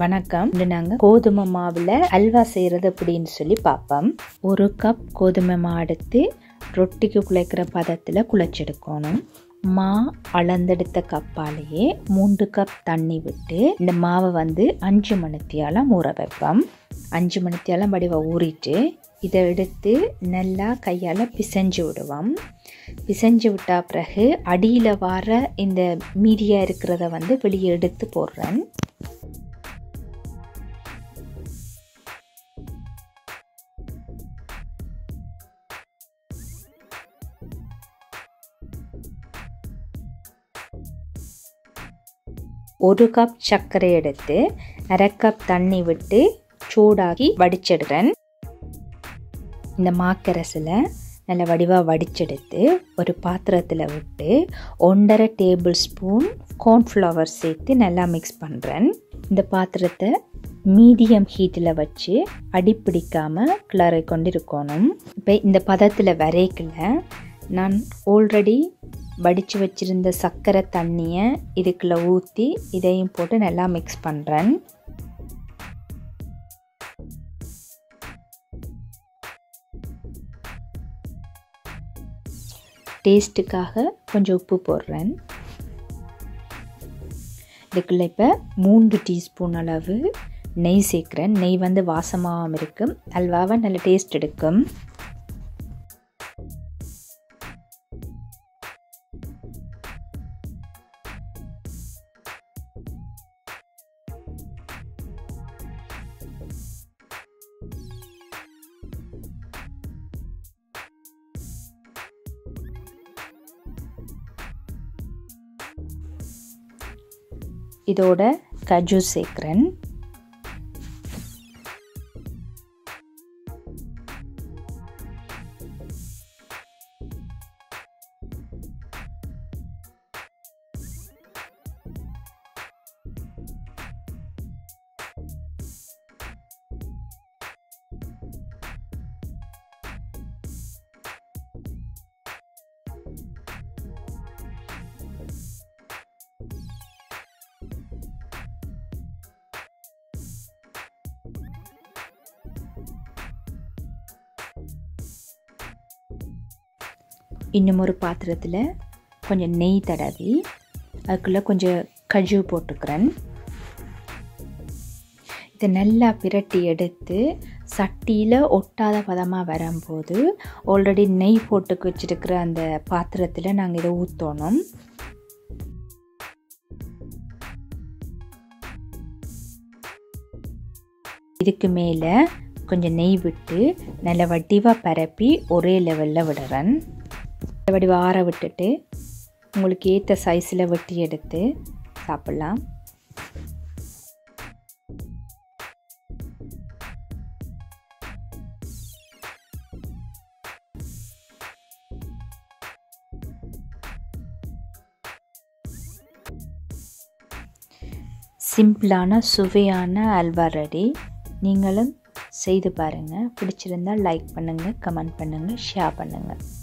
வணக்கம் இன்று நாங்க கோதுமை மாவுல அல்வா செய்யறது அப்படின்னு சொல்லி பார்ப்போம் ஒரு கப் கோதுமை மாவு எடுத்து ரொட்டிக்கு குழைக்கிற பதத்துல குழைச்செடுக்கணும் மா அளந்தெடுத்த கப்பாலேயே மூன்று கப் தண்ணி விட்டு இந்த மாவை வந்து அஞ்சு மணித்தியாலம் ஊற வைப்போம் அஞ்சு மணித்தியாலம் வடிவ ஊறிட்டு இதை எடுத்து நல்லா கையால் பிசைஞ்சு விடுவோம் பிசைஞ்சு விட்டா பிறகு அடியில் வர இந்த மீதியாக இருக்கிறத வந்து வெளியே எடுத்து போடுறேன் ஒரு கப் சர்க்கரை எடுத்து அரை கப் தண்ணி விட்டு சூடாக்கி வடிச்சிடுறேன் இந்த மாக்கரசில் நல்ல வடிவாக வடிச்செடுத்து ஒரு பாத்திரத்தில் விட்டு ஒன்றரை டேபிள் ஸ்பூன் கார்ன்ஃப்ளவர் சேர்த்து நல்லா மிக்ஸ் பண்ணுறேன் இந்த பாத்திரத்தை மீடியம் ஹீட்டில் வச்சு அடிப்பிடிக்காமல் கிளறி கொண்டு இருக்கணும் இப்போ இந்த பதத்தில் வரைக்கல நான் ஆல்ரெடி வடித்து வச்சுருந்த சர்க்கரை தண்ணியை இதுக்குள்ளே ஊற்றி இதையும் போட்டு நல்லா மிக்ஸ் பண்ணுறேன் டேஸ்ட்டுக்காக கொஞ்சம் உப்பு போடுறேன் இதுக்குள்ளே இப்போ மூன்று டீஸ்பூன் அளவு நெய் சேர்க்குறேன் நெய் வந்து வாசமாகவும் இருக்கும் அல்வாவை நல்ல டேஸ்ட் எடுக்கும் இதோட கஜு சேர்க்குறேன் இன்னும் ஒரு பாத்திரத்தில் கொஞ்சம் நெய் தடவி அதுக்குள்ளே கொஞ்சம் கஜு போட்டுக்கிறேன் இதை நல்லா பிரட்டி எடுத்து சட்டியில் ஒட்டாத பதமாக வரும்போது ஆல்ரெடி நெய் போட்டு வச்சுருக்கிற அந்த பாத்திரத்தில் நாங்கள் இதை ஊற்றணும் இதுக்கு மேலே கொஞ்சம் நெய் விட்டு நல்ல வடிவாக பரப்பி ஒரே லெவலில் விடுறேன் வடிவாக ஆற விட்டுட்டு உங்களுக்கு ஏற்ற சைஸில் வெட்டி எடுத்து சாப்பிட்லாம் சிம்பிளான சுவையான அல்வா ரெடி நீங்களும் செய்து பாருங்கள் பிடிச்சிருந்தால் லைக் பண்ணுங்கள் கமெண்ட் பண்ணுங்கள் ஷேர் பண்ணுங்கள்